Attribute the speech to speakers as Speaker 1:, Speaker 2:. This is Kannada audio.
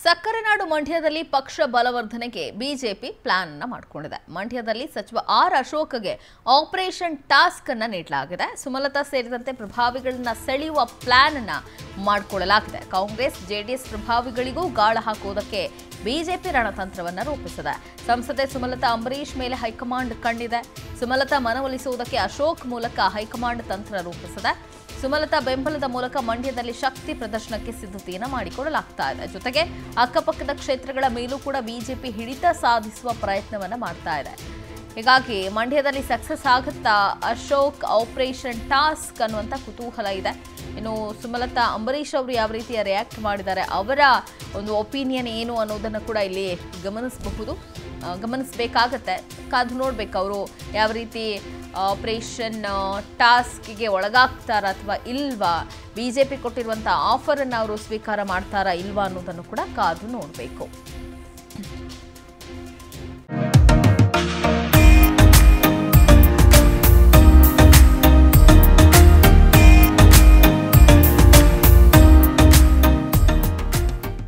Speaker 1: ಸಕ್ಕರೆ ನಾಡು ಮಂಡ್ಯದಲ್ಲಿ ಪಕ್ಷ ಬಲವರ್ಧನೆಗೆ ಬಿಜೆಪಿ ಪ್ಲಾನ್ ಅನ್ನ ಮಾಡಿಕೊಂಡಿದೆ ಮಂಡ್ಯದಲ್ಲಿ ಸಚಿವ ಆರ್ ಅಶೋಕ್ಗೆ ಆಪರೇಷನ್ ಟಾಸ್ಕ್ ಅನ್ನ ನೀಡಲಾಗಿದೆ ಸುಮಲತಾ ಸೇರಿದಂತೆ ಪ್ರಭಾವಿಗಳನ್ನ ಸೆಳೆಯುವ ಪ್ಲಾನ್ ಅನ್ನ ಮಾಡಿಕೊಳ್ಳಲಾಗಿದೆ ಕಾಂಗ್ರೆಸ್ ಜೆಡಿಎಸ್ ಪ್ರಭಾವಿಗಳಿಗೂ ಗಾಳ ಹಾಕುವುದಕ್ಕೆ ಬಿಜೆಪಿ ರಣತಂತ್ರವನ್ನ ರೂಪಿಸಿದೆ ಸಂಸದೆ ಸುಮಲತಾ ಅಂಬರೀಶ್ ಮೇಲೆ ಹೈಕಮಾಂಡ್ ಕಣ್ಣಿದೆ ಸುಮಲತಾ ಮನವೊಲಿಸುವುದಕ್ಕೆ ಅಶೋಕ್ ಮೂಲಕ ಹೈಕಮಾಂಡ್ ತಂತ್ರ ರೂಪಿಸಿದೆ ಸುಮಲತಾ ಬೆಂಬಲದ ಮೂಲಕ ಮಂಡ್ಯದಲ್ಲಿ ಶಕ್ತಿ ಪ್ರದರ್ಶನಕ್ಕೆ ಸಿದ್ಧತೆಯನ್ನು ಮಾಡಿಕೊಳ್ಳಲಾಗ್ತಾ ಇದೆ ಜೊತೆಗೆ ಅಕ್ಕಪಕ್ಕದ ಕ್ಷೇತ್ರಗಳ ಮೇಲೂ ಕೂಡ ಬಿಜೆಪಿ ಹಿಡಿತ ಸಾಧಿಸುವ ಪ್ರಯತ್ನವನ್ನ ಮಾಡ್ತಾ ಇದೆ ಹೀಗಾಗಿ ಮಂಡ್ಯದಲ್ಲಿ ಸಕ್ಸಸ್ ಆಗುತ್ತಾ ಅಶೋಕ್ ಆಪರೇಷನ್ ಟಾಸ್ಕ್ ಅನ್ನುವಂಥ ಕುತೂಹಲ ಇದೆ ಇನ್ನು ಸುಮಲತಾ ಅಂಬರೀಶ್ ಅವರು ಯಾವ ರೀತಿಯ ರಿಯಾಕ್ಟ್ ಮಾಡಿದ್ದಾರೆ ಅವರ ಒಂದು ಒಪಿನಿಯನ್ ಏನು ಅನ್ನೋದನ್ನು ಕೂಡ ಇಲ್ಲಿ ಗಮನಿಸಬಹುದು ಆ, ಗಮನಿಸಬೇಕಾಗತ್ತೆ ಕಾದು ನೋಡ್ಬೇಕು ಅವರು ಯಾವ ರೀತಿ ಆಪರೇಷನ್ ಟಾಸ್ಕ್ಗೆ ಒಳಗಾಗ್ತಾರಾ ಅಥವಾ ಇಲ್ವಾ ಬಿ ಜೆ ಪಿ ಕೊಟ್ಟಿರುವಂಥ ಆಫರನ್ನು ಅವರು ಸ್ವೀಕಾರ ಮಾಡ್ತಾರಾ ಇಲ್ವಾ ಅನ್ನೋದನ್ನು ಕೂಡ ಕಾದು ನೋಡಬೇಕು